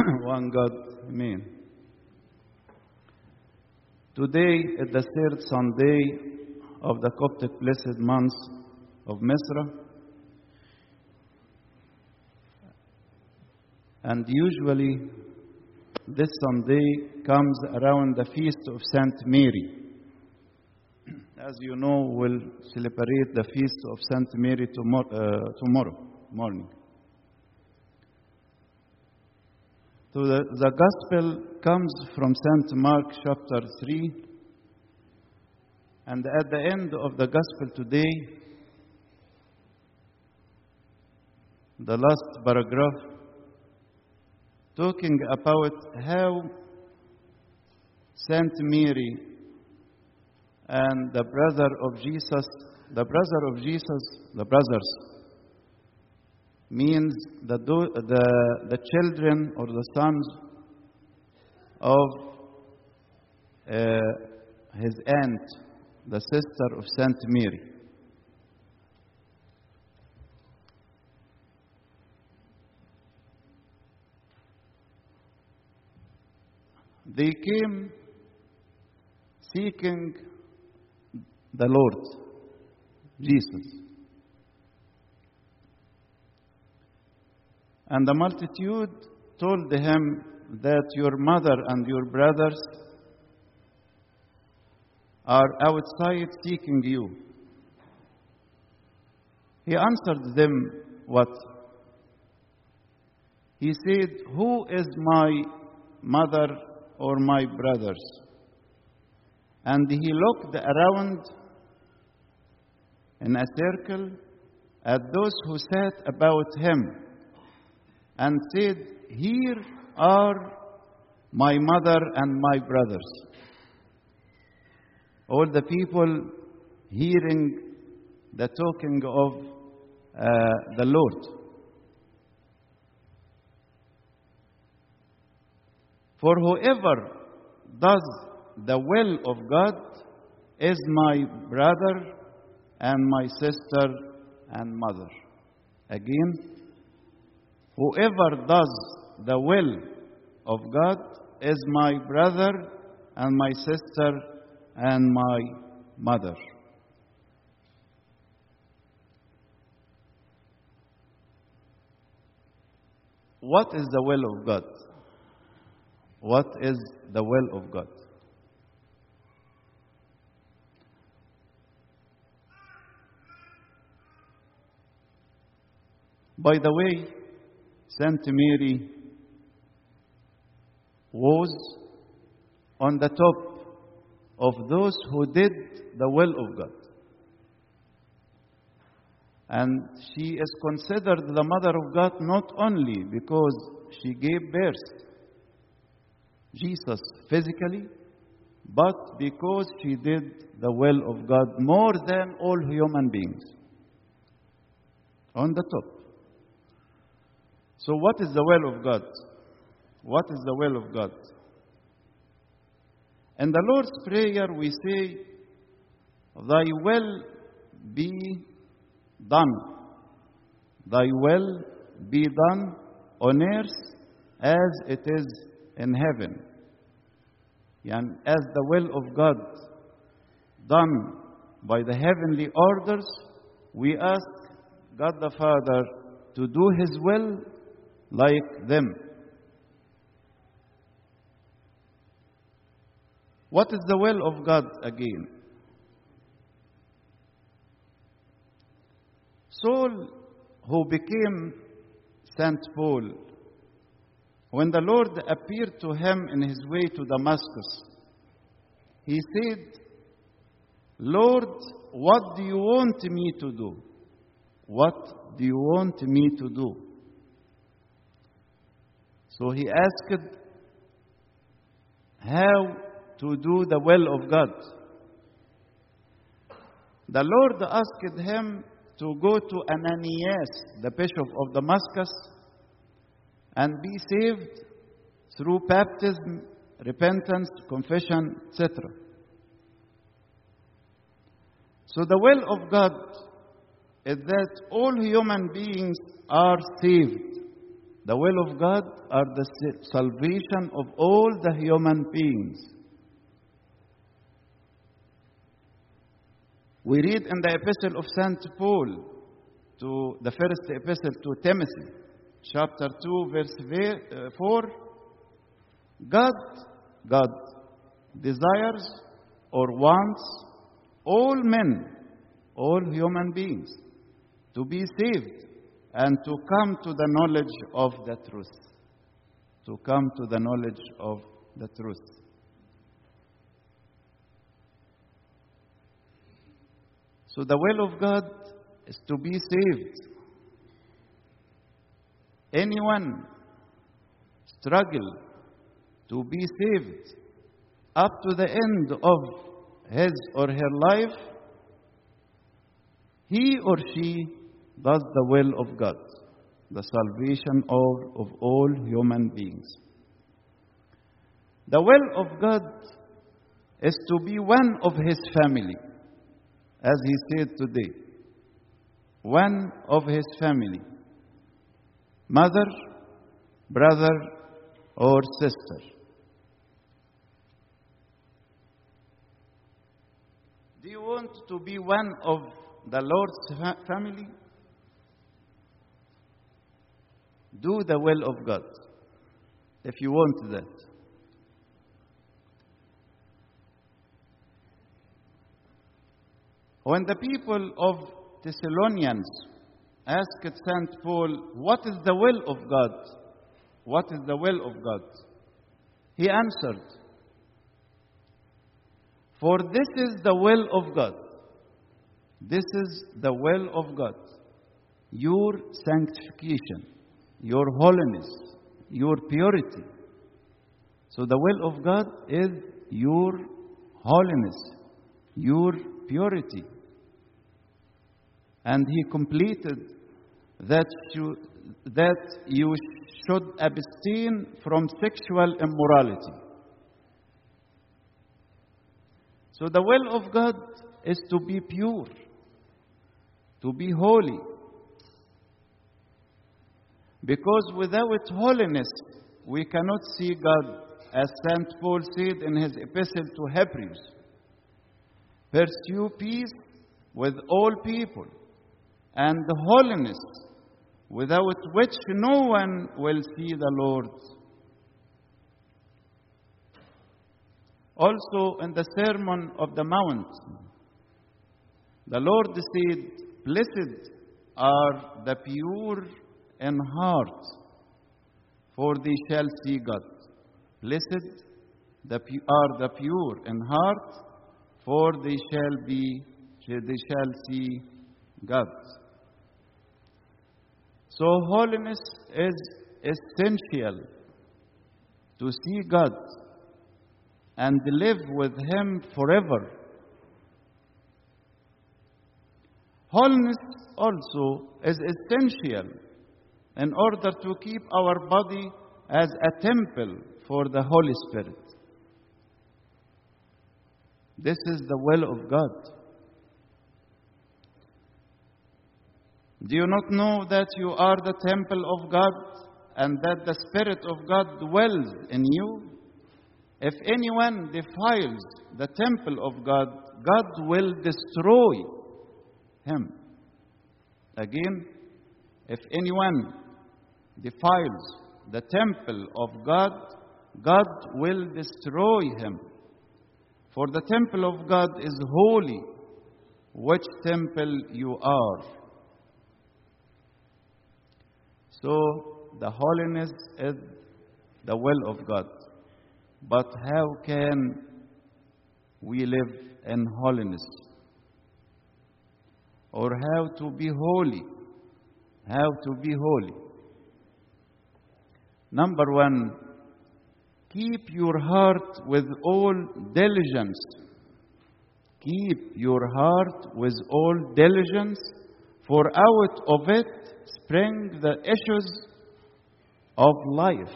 one God. Amen. Today is the third Sunday of the Coptic blessed month of Misra. And usually this Sunday comes around the feast of Saint Mary. As you know, we'll celebrate the feast of Saint Mary tomorrow, uh, tomorrow morning. So the, the gospel comes from St. Mark chapter 3. And at the end of the gospel today, the last paragraph, talking about how Saint Mary and the brother of Jesus, the brother of Jesus, the brothers, means the, the, the children or the sons of uh, his aunt, the sister of Saint Mary. They came seeking the Lord, Jesus. And the multitude told him that your mother and your brothers are outside seeking you. He answered them what? He said, Who is my mother or my brothers? And he looked around in a circle at those who sat about him and said, Here are my mother and my brothers. All the people hearing the talking of uh, the Lord. For whoever does the will of God is my brother and my sister and mother. Again, Whoever does the will of God is my brother and my sister and my mother. What is the will of God? What is the will of God? By the way, Saint Mary was on the top of those who did the will of God. And she is considered the mother of God not only because she gave birth Jesus physically, but because she did the will of God more than all human beings. On the top. So, what is the will of God? What is the will of God? In the Lord's Prayer, we say, Thy will be done. Thy will be done on earth as it is in heaven. And as the will of God done by the heavenly orders, we ask God the Father to do His will like them. What is the will of God again? Saul, who became St. Paul, when the Lord appeared to him in his way to Damascus, he said, Lord, what do you want me to do? What do you want me to do? So he asked how to do the will of God. The Lord asked him to go to Ananias, the bishop of Damascus, and be saved through baptism, repentance, confession, etc. So the will of God is that all human beings are saved The will of God are the salvation of all the human beings. We read in the epistle of St. Paul to the first epistle to Timothy, chapter 2, verse 4 God, God desires or wants all men, all human beings, to be saved and to come to the knowledge of the truth. To come to the knowledge of the truth. So the will of God is to be saved. Anyone struggle to be saved up to the end of his or her life, he or she does the will of God, the salvation of, of all human beings. The will of God is to be one of his family, as he said today. One of his family. Mother, brother, or sister. Do you want to be one of the Lord's fa- family? Do the will of God if you want that. When the people of Thessalonians asked St. Paul, What is the will of God? What is the will of God? He answered, For this is the will of God. This is the will of God. Your sanctification, your holiness, your purity. So the will of God is your holiness, your purity. And he completed that you, that you should abstain from sexual immorality. So the will of God is to be pure, to be holy. Because without holiness, we cannot see God, as St. Paul said in his epistle to Hebrews. Pursue peace with all people and holiness, without which no one will see the Lord. Also, in the Sermon of the Mount, the Lord said, Blessed are the pure in heart, for they shall see God. Blessed the pu- are the pure in heart, for they shall be they shall see God. So holiness is essential to see God and live with Him forever. Holiness also is essential in order to keep our body as a temple for the Holy Spirit. This is the will of God. Do you not know that you are the temple of God and that the Spirit of God dwells in you? If anyone defiles the temple of God, God will destroy him. Again, if anyone defiles the temple of God, God will destroy him. For the temple of God is holy, which temple you are. So, the holiness is the will of God. But how can we live in holiness? Or how to be holy? How to be holy? Number one, keep your heart with all diligence. Keep your heart with all diligence, for out of it spring the issues of life.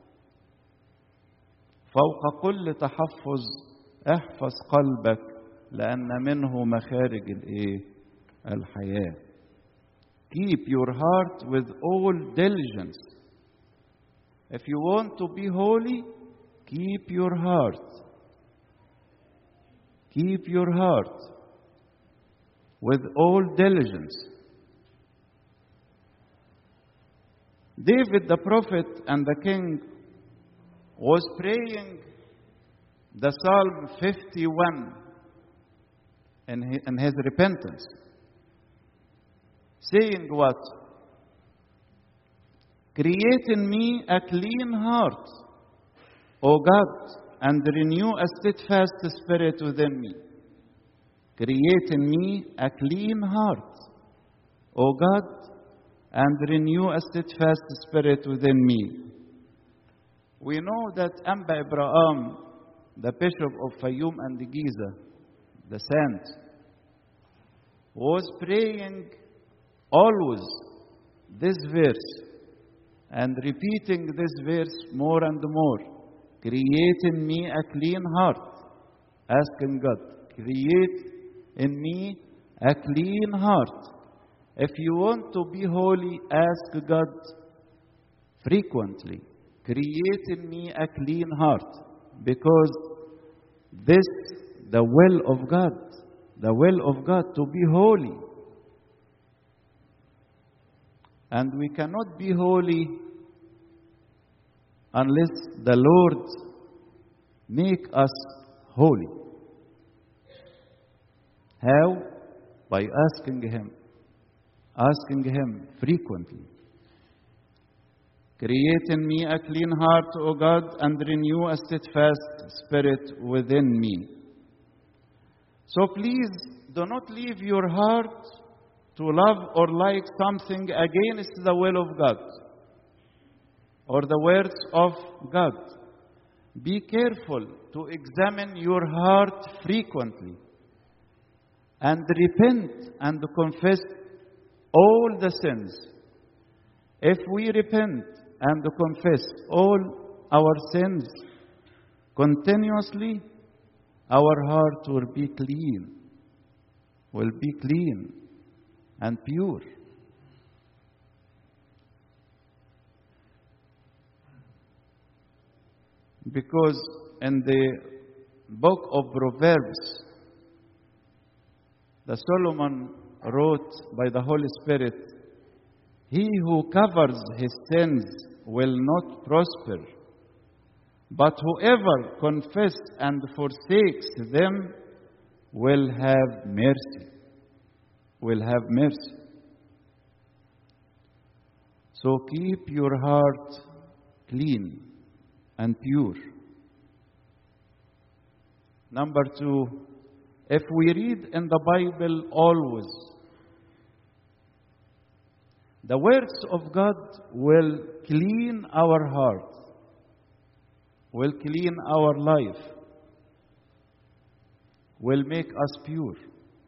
فوق كل تحفظ احفظ قلبك لأن منه مخارج الايه؟ الحياة. Keep your heart with all diligence. If you want to be holy, keep your heart. Keep your heart with all diligence. David the prophet and the king was praying the Psalm 51 in his, in his repentance, saying what? Create in me a clean heart, O God, and renew a steadfast spirit within me. Create in me a clean heart, O God, and renew a steadfast spirit within me. We know that Amba Ibrahim, the bishop of Fayoum and Giza, the saint, was praying always this verse and repeating this verse more and more. Create in me a clean heart, asking God, create in me a clean heart. If you want to be holy, ask God frequently. Create in me a clean heart, because this the will of God, the will of God to be holy. And we cannot be holy unless the Lord make us holy. How? By asking Him, asking Him frequently. Create in me a clean heart, O God, and renew a steadfast spirit within me. So please do not leave your heart to love or like something against the will of God or the words of God. Be careful to examine your heart frequently and repent and confess all the sins. If we repent and confess all our sins continuously, our heart will be clean, will be clean and pure. Because in the book of Proverbs, the Solomon wrote by the Holy Spirit, He who covers his sins will not prosper, but whoever confesses and forsakes them will have mercy. Will have mercy. So keep your heart clean and pure. Number two, if we read in the Bible always, the words of God will clean our heart, will clean our life, will make us pure.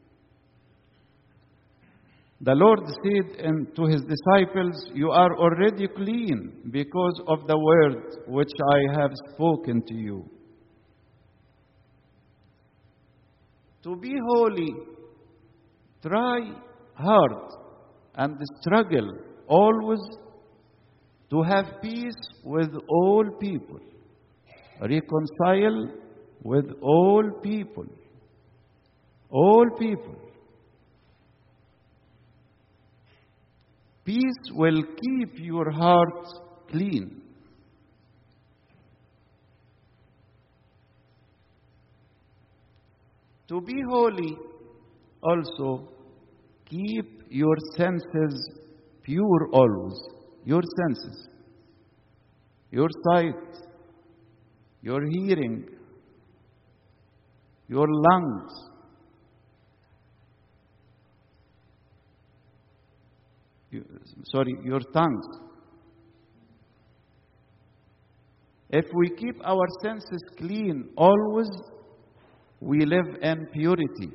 The Lord said in, to his disciples, You are already clean because of the word which I have spoken to you. To be holy, try hard and struggle always to have peace with all people, reconcile with all people, all people. Peace will keep your heart clean. To be holy, also keep your senses pure always. Your senses, your sight, your hearing, your lungs, you, sorry, your tongues. If we keep our senses clean always, we live in purity.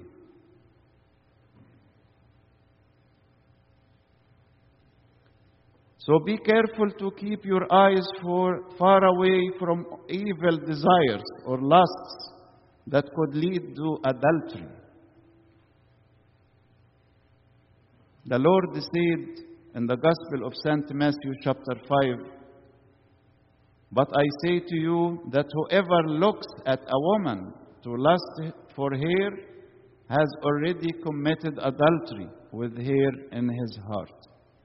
So be careful to keep your eyes for, far away from evil desires or lusts that could lead to adultery. The Lord said in the Gospel of St. Matthew, chapter 5, But I say to you that whoever looks at a woman to lust for her has already committed adultery with her in his heart.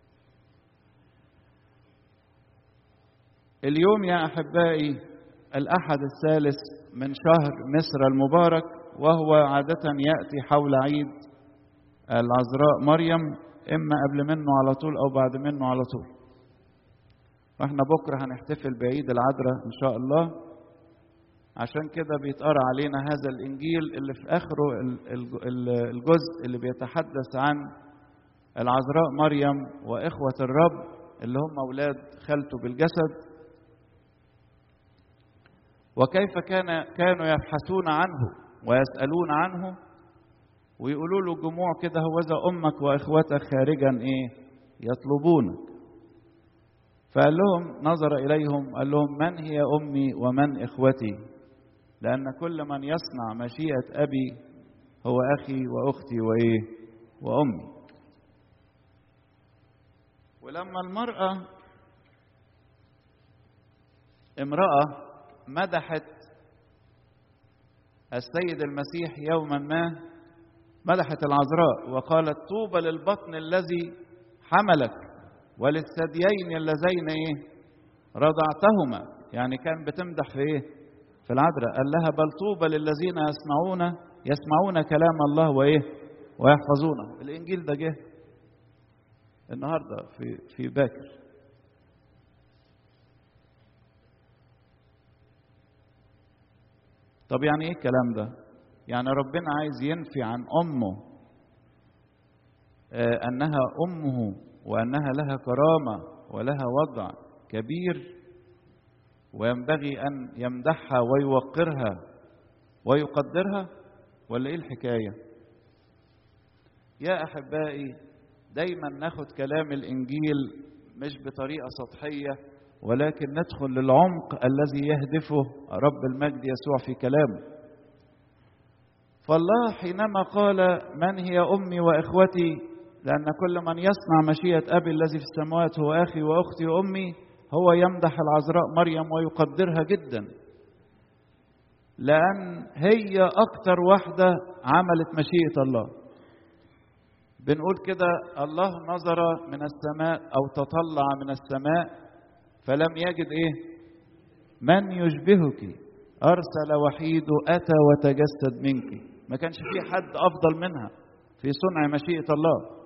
اليوم يا احبائي الاحد الثالث من شهر مصر المبارك وهو عاده ياتي حول عيد العذراء مريم اما قبل منه على طول او بعد منه على طول واحنا بكره هنحتفل بعيد العذراء ان شاء الله عشان كده بيتقرا علينا هذا الانجيل اللي في اخره الجزء اللي بيتحدث عن العذراء مريم واخوه الرب اللي هم اولاد خالته بالجسد وكيف كان كانوا يبحثون عنه ويسالون عنه ويقولوا له الجموع كده هوذا امك واخوتك خارجا ايه يطلبونك فقال لهم نظر اليهم قال لهم من هي امي ومن اخوتي لان كل من يصنع مشيئه ابي هو اخي واختي وايه وامي ولما المراه امراه مدحت السيد المسيح يوما ما مدحت العذراء وقالت طوبى للبطن الذي حملك وللثديين اللذين ايه رضعتهما يعني كان بتمدح في ايه في العذراء قال لها بل طوبى للذين يسمعون يسمعون كلام الله وايه ويحفظونه الانجيل ده جه النهارده في في باكر طب يعني ايه الكلام ده يعني ربنا عايز ينفي عن امه آه انها امه وانها لها كرامه ولها وضع كبير وينبغي ان يمدحها ويوقرها ويقدرها ولا ايه الحكايه يا احبائي دايما ناخد كلام الانجيل مش بطريقه سطحيه ولكن ندخل للعمق الذي يهدفه رب المجد يسوع في كلامه فالله حينما قال من هي امي واخوتي لان كل من يصنع مشيئه ابي الذي في السماوات هو اخي واختي وامي هو يمدح العذراء مريم ويقدرها جدا لان هي اكتر واحده عملت مشيئه الله بنقول كده الله نظر من السماء او تطلع من السماء فلم يجد ايه من يشبهك ارسل وحيده اتى وتجسد منك ما كانش في حد افضل منها في صنع مشيئه الله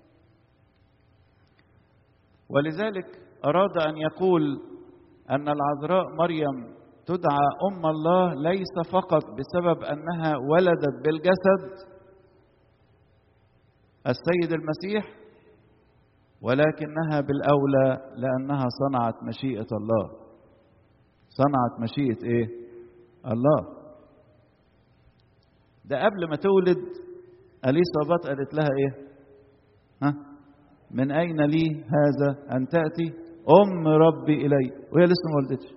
ولذلك اراد ان يقول ان العذراء مريم تدعى ام الله ليس فقط بسبب انها ولدت بالجسد السيد المسيح ولكنها بالاولى لانها صنعت مشيئه الله صنعت مشيئه ايه الله ده قبل ما تولد اليصابات قالت لها ايه ها من اين لي هذا ان تاتي ام ربي الي وهي لسه ما ولدتش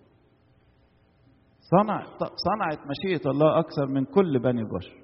صنع صنعت مشيئه الله اكثر من كل بني البشر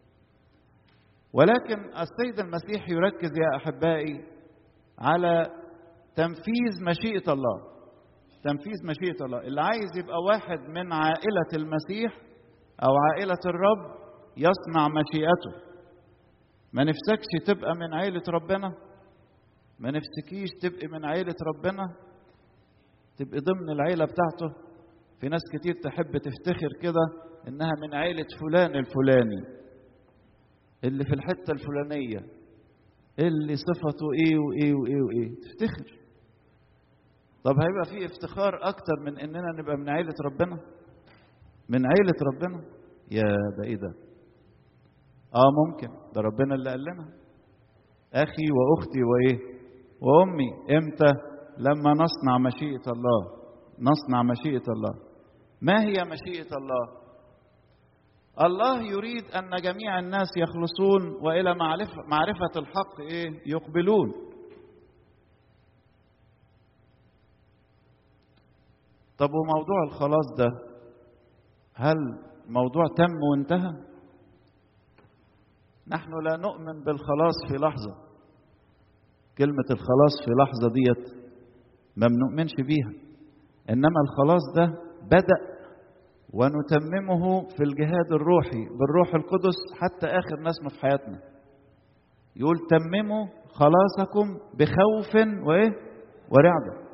ولكن السيد المسيح يركز يا احبائي على تنفيذ مشيئة الله تنفيذ مشيئة الله اللي عايز يبقى واحد من عائلة المسيح أو عائلة الرب يصنع مشيئته ما نفسكش تبقى من عائلة ربنا ما نفسكيش تبقي من عائلة ربنا تبقي ضمن العيلة بتاعته في ناس كتير تحب تفتخر كده انها من عائلة فلان الفلاني اللي في الحتة الفلانية اللي صفته ايه وايه وايه وايه تفتخر طب هيبقى في افتخار اكتر من اننا نبقى من عيلة ربنا من عيلة ربنا يا ده ايه ده اه ممكن ده ربنا اللي قال لنا اخي واختي وايه وامي امتى لما نصنع مشيئة الله نصنع مشيئة الله ما هي مشيئة الله الله يريد أن جميع الناس يخلصون وإلى معرفة, معرفة الحق إيه يقبلون طب وموضوع الخلاص ده هل موضوع تم وانتهى نحن لا نؤمن بالخلاص في لحظة كلمة الخلاص في لحظة ديت ما بنؤمنش بيها انما الخلاص ده بدا ونتممه في الجهاد الروحي بالروح القدس حتى اخر نسمه في حياتنا يقول تمموا خلاصكم بخوف وايه ورعده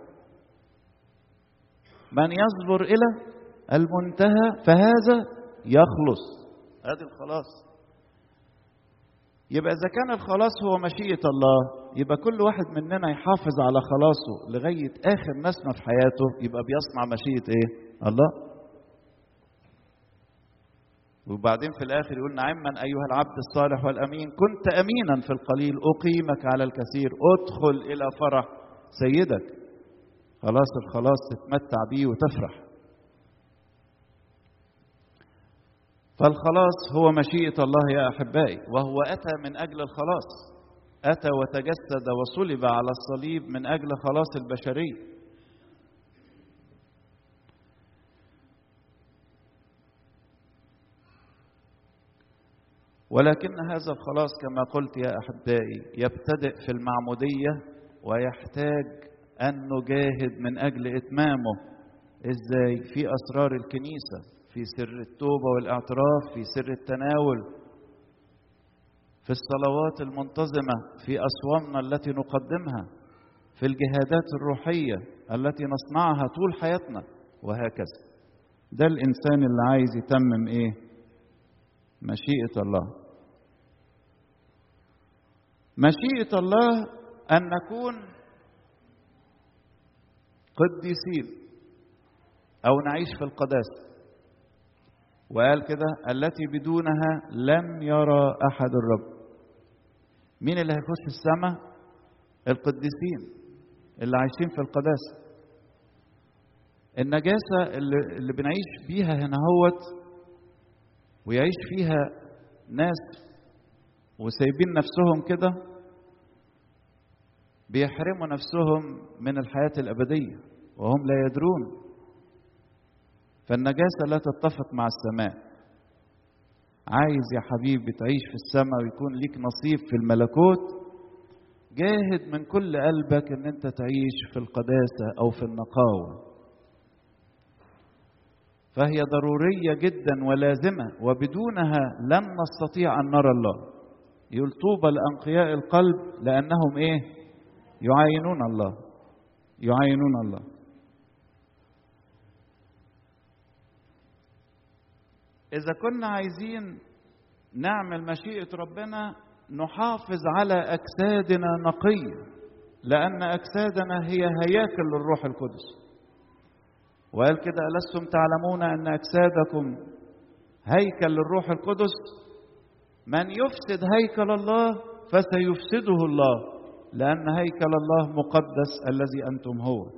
من يصبر الى المنتهى فهذا يخلص ادي الخلاص يبقى اذا كان الخلاص هو مشيئه الله يبقى كل واحد مننا يحافظ على خلاصه لغايه اخر نسمه في حياته يبقى بيصنع مشيئه ايه الله وبعدين في الاخر يقول نعما ايها العبد الصالح والامين كنت امينا في القليل اقيمك على الكثير ادخل الى فرح سيدك خلاص الخلاص تتمتع بيه وتفرح فالخلاص هو مشيئة الله يا أحبائي وهو أتى من أجل الخلاص أتى وتجسد وصلب على الصليب من أجل خلاص البشرية ولكن هذا الخلاص كما قلت يا أحبائي يبتدئ في المعمودية ويحتاج أن نجاهد من أجل إتمامه إزاي في أسرار الكنيسة في سر التوبة والاعتراف في سر التناول في الصلوات المنتظمة في أصوامنا التي نقدمها في الجهادات الروحية التي نصنعها طول حياتنا وهكذا ده الإنسان اللي عايز يتمم إيه مشيئة الله مشيئة الله أن نكون قديسين أو نعيش في القداسة وقال كده التي بدونها لم يرى أحد الرب مين اللي هيخش السماء القديسين اللي عايشين في القداسة النجاسة اللي, اللي بنعيش بيها هنا هوت ويعيش فيها ناس وسايبين نفسهم كده بيحرموا نفسهم من الحياة الأبدية وهم لا يدرون فالنجاسة لا تتفق مع السماء عايز يا حبيبي تعيش في السماء ويكون ليك نصيب في الملكوت جاهد من كل قلبك ان انت تعيش في القداسة او في النقاوة فهي ضرورية جدا ولازمة وبدونها لن نستطيع أن نرى الله يقول طوبى لأنقياء القلب لأنهم إيه يعاينون الله يعاينون الله إذا كنا عايزين نعمل مشيئة ربنا نحافظ على أجسادنا نقية لأن أجسادنا هي هياكل للروح القدس وقال كده ألستم تعلمون أن أجسادكم هيكل للروح القدس من يفسد هيكل الله فسيفسده الله لأن هيكل الله مقدس الذي أنتم هو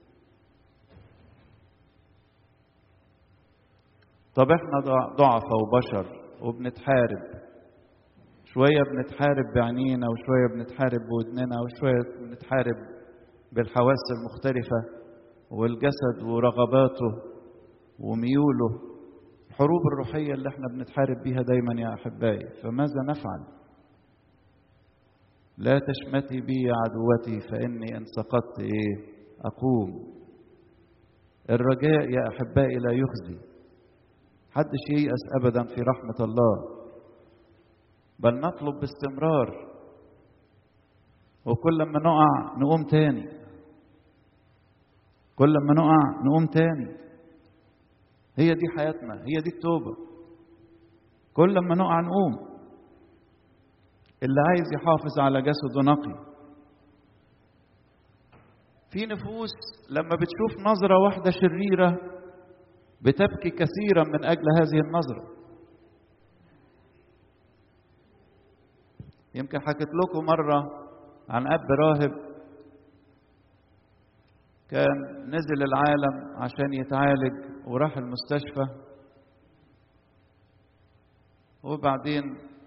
طب احنا ضعفة وبشر وبنتحارب شوية بنتحارب بعينينا وشوية بنتحارب بودننا وشوية بنتحارب بالحواس المختلفة والجسد ورغباته وميوله الحروب الروحية اللي احنا بنتحارب بيها دايما يا أحبائي فماذا نفعل لا تشمتي بي يا عدوتي فإني إن سقطت إيه أقوم الرجاء يا أحبائي لا يخزي حدش ييأس أبدا في رحمة الله بل نطلب باستمرار وكل ما نقع نقوم تاني كل ما نقع نقوم تاني هي دي حياتنا هي دي التوبة كل ما نقع نقوم اللي عايز يحافظ على جسده نقي في نفوس لما بتشوف نظرة واحدة شريرة بتبكي كثيرا من أجل هذه النظرة يمكن حكيت لكم مرة عن أب راهب كان نزل العالم عشان يتعالج وراح المستشفى وبعدين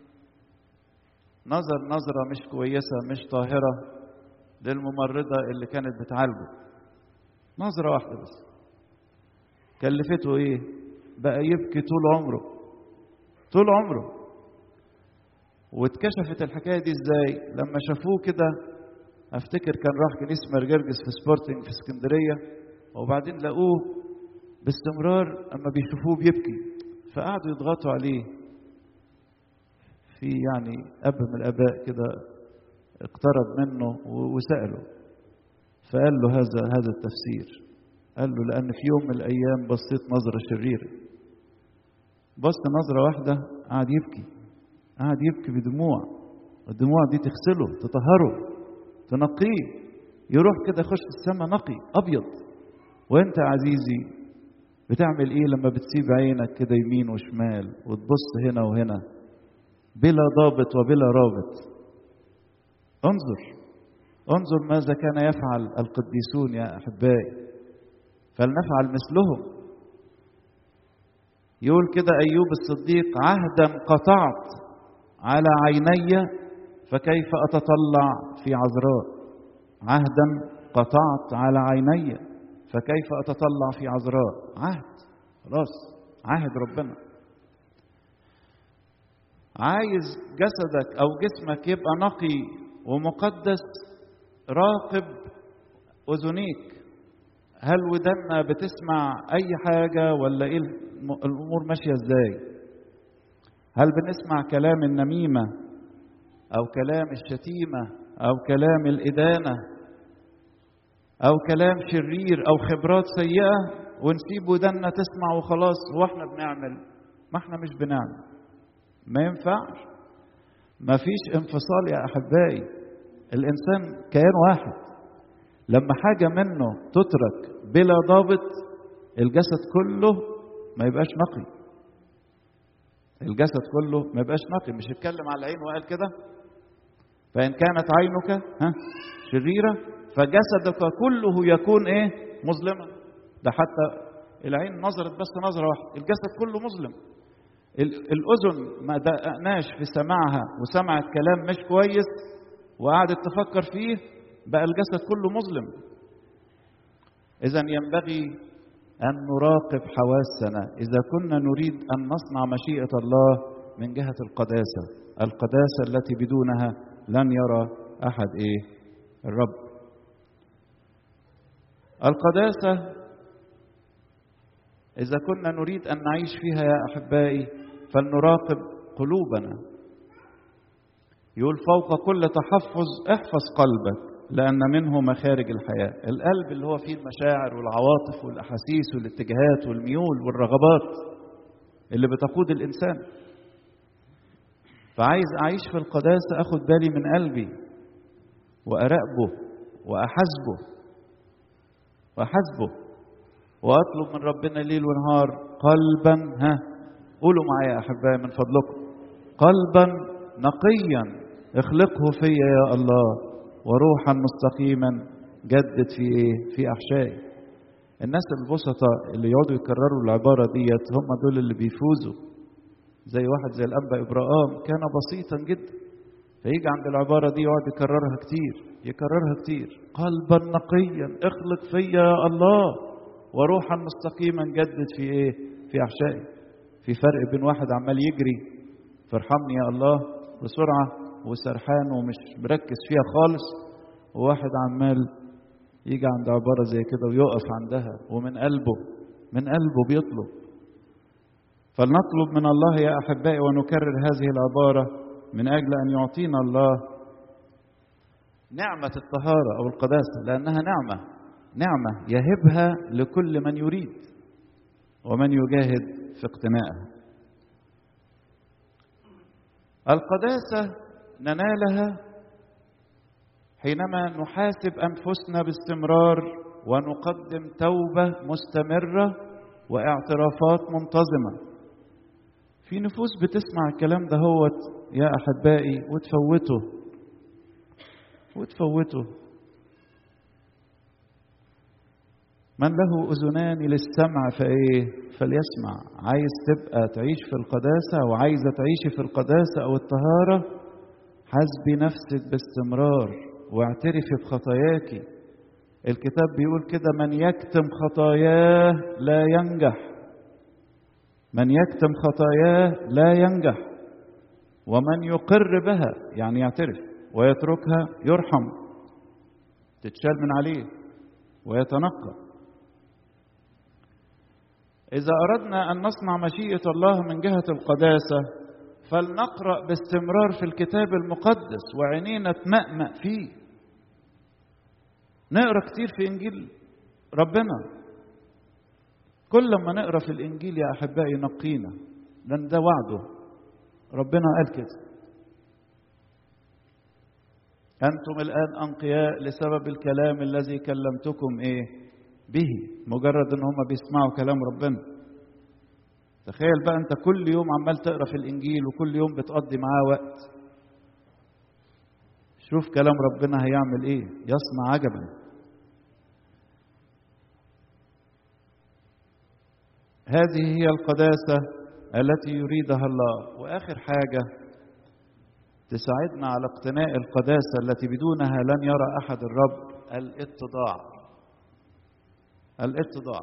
نظر نظرة مش كويسة مش طاهرة للممرضة اللي كانت بتعالجه نظرة واحدة بس كلفته ايه بقى يبكي طول عمره طول عمره واتكشفت الحكاية دي ازاي لما شافوه كده افتكر كان راح كنيسة مرجرجس في سبورتنج في اسكندرية وبعدين لقوه باستمرار اما بيشوفوه بيبكي فقعدوا يضغطوا عليه في يعني اب من الاباء كده اقترب منه وساله فقال له هذا هذا التفسير قال له لان في يوم من الايام بصيت نظره شريره بص نظره واحده قعد يبكي قعد يبكي بدموع الدموع دي تغسله تطهره تنقيه يروح كده يخش السماء نقي ابيض وانت عزيزي بتعمل ايه لما بتسيب عينك كده يمين وشمال وتبص هنا وهنا بلا ضابط وبلا رابط انظر انظر ماذا كان يفعل القديسون يا احبائي فلنفعل مثلهم يقول كده ايوب الصديق عهدا قطعت على عيني فكيف اتطلع في عذراء عهدا قطعت على عيني فكيف اتطلع في عذراء عهد خلاص عهد ربنا عايز جسدك او جسمك يبقى نقي ومقدس راقب اذنيك هل ودنا بتسمع اي حاجه ولا ايه الامور ماشيه ازاي هل بنسمع كلام النميمه او كلام الشتيمه او كلام الادانه او كلام شرير او خبرات سيئه ونسيب ودنا تسمع وخلاص واحنا بنعمل ما احنا مش بنعمل ما ينفعش ما فيش انفصال يا احبائي الانسان كيان واحد لما حاجه منه تترك بلا ضابط الجسد كله ما يبقاش نقي الجسد كله ما يبقاش نقي مش يتكلم على العين وقال كده فان كانت عينك ها شريره فجسدك كله يكون ايه مظلما ده حتى العين نظرت بس نظره واحده الجسد كله مظلم الاذن ما دقناش في سماعها وسمعت كلام مش كويس وقعدت تفكر فيه بقى الجسد كله مظلم اذا ينبغي ان نراقب حواسنا اذا كنا نريد ان نصنع مشيئه الله من جهه القداسه القداسه التي بدونها لن يرى احد ايه الرب القداسه اذا كنا نريد ان نعيش فيها يا احبائي فلنراقب قلوبنا يقول فوق كل تحفظ احفظ قلبك لأن منه مخارج الحياة القلب اللي هو فيه المشاعر والعواطف والأحاسيس والاتجاهات والميول والرغبات اللي بتقود الإنسان فعايز أعيش في القداسة أخد بالي من قلبي وأراقبه وأحاسبه وأحاسبه وأطلب من ربنا ليل ونهار قلبا ها قولوا معايا يا أحبائي من فضلكم قلبا نقيا اخلقه فيا يا الله وروحا مستقيما جدد في ايه؟ في احشائي. الناس البسطاء اللي يقعدوا يكرروا العباره ديت هم دول اللي بيفوزوا. زي واحد زي الانبا ابراهام كان بسيطا جدا. فيجي عند العباره دي يقعد يكررها كتير، يكررها كتير. قلبا نقيا اخلق فيا يا الله وروحا مستقيما جدد في ايه؟ في احشائي. في فرق بين واحد عمال يجري فارحمني يا الله بسرعه وسرحان ومش مركز فيها خالص وواحد عمال يجي عند عبارة زي كده ويقف عندها ومن قلبه من قلبه بيطلب فلنطلب من الله يا أحبائي ونكرر هذه العبارة من أجل أن يعطينا الله نعمة الطهارة أو القداسة لأنها نعمة نعمة يهبها لكل من يريد ومن يجاهد في اقتنائها القداسة ننالها حينما نحاسب انفسنا باستمرار ونقدم توبه مستمره واعترافات منتظمه في نفوس بتسمع الكلام ده هوت يا احبائي وتفوته وتفوته من له اذنان للسمع فايه فليسمع عايز تبقى تعيش في القداسه وعايزه تعيشي في القداسه او الطهاره حاسبي نفسك باستمرار واعترفي بخطاياك الكتاب بيقول كده من يكتم خطاياه لا ينجح من يكتم خطاياه لا ينجح ومن يقر بها يعني يعترف ويتركها يرحم تتشال من عليه ويتنقى إذا أردنا أن نصنع مشيئة الله من جهة القداسة فلنقرأ باستمرار في الكتاب المقدس وعينينا تمأمأ فيه نقرأ كتير في إنجيل ربنا كل ما نقرأ في الإنجيل يا أحبائي ينقينا لأن ده وعده ربنا قال كده أنتم الآن أنقياء لسبب الكلام الذي كلمتكم إيه به مجرد ان هم بيسمعوا كلام ربنا تخيل بقى انت كل يوم عمال تقرا في الانجيل وكل يوم بتقضي معاه وقت شوف كلام ربنا هيعمل ايه يصنع عجبا هذه هي القداسه التي يريدها الله واخر حاجه تساعدنا على اقتناء القداسه التي بدونها لن يرى احد الرب الاتضاع الاتضاع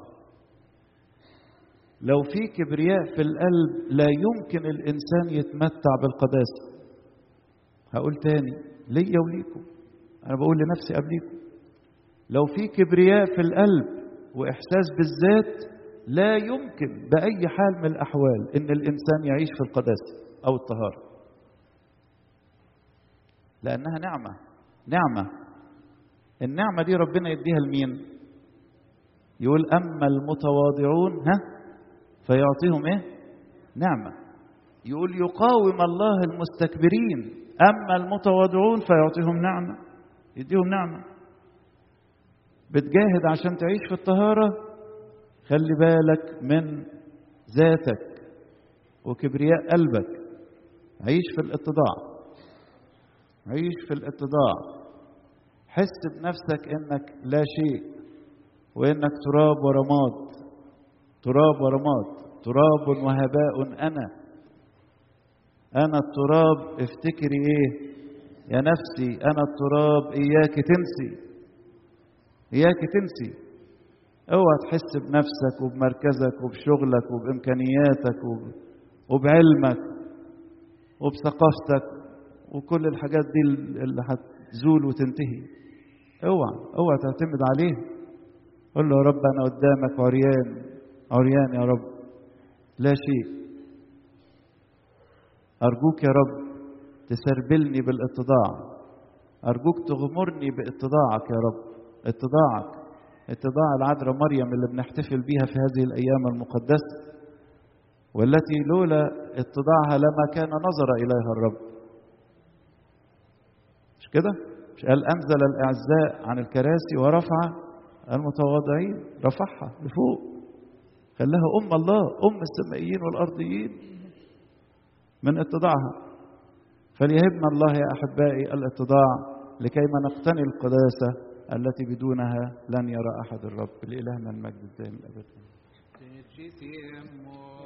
لو في كبرياء في القلب لا يمكن الانسان يتمتع بالقداسه هقول تاني ليا وليكم انا بقول لنفسي قبليكم لو في كبرياء في القلب واحساس بالذات لا يمكن باي حال من الاحوال ان الانسان يعيش في القداسه او الطهاره لانها نعمه نعمه النعمه دي ربنا يديها لمين يقول أما المتواضعون ها فيعطيهم إيه؟ نعمة يقول يقاوم الله المستكبرين أما المتواضعون فيعطيهم نعمة يديهم نعمة بتجاهد عشان تعيش في الطهارة خلي بالك من ذاتك وكبرياء قلبك عيش في الاتضاع عيش في الاتضاع حس بنفسك انك لا شيء وانك تراب ورماد تراب ورماد تراب وهباء انا انا التراب افتكري ايه يا نفسي انا التراب اياك تنسي اياك تنسي اوعى تحس بنفسك وبمركزك وبشغلك وبامكانياتك وبعلمك وبثقافتك وكل الحاجات دي اللي هتزول وتنتهي اوعى اوعى تعتمد عليها قل له يا رب انا قدامك عريان عريان يا رب لا شيء ارجوك يا رب تسربلني بالاتضاع ارجوك تغمرني باتضاعك يا رب اتضاعك اتضاع العذراء مريم اللي بنحتفل بيها في هذه الايام المقدسه والتي لولا اتضاعها لما كان نظر اليها الرب مش كده مش قال انزل الاعزاء عن الكراسي ورفع المتواضعين رفعها لفوق خلاها أم الله أم السمائيين والأرضيين من اتضاعها فليهبنا الله يا أحبائي الاتضاع لكيما نقتني القداسة التي بدونها لن يرى أحد الرب لإلهنا المجد الدائم الأبد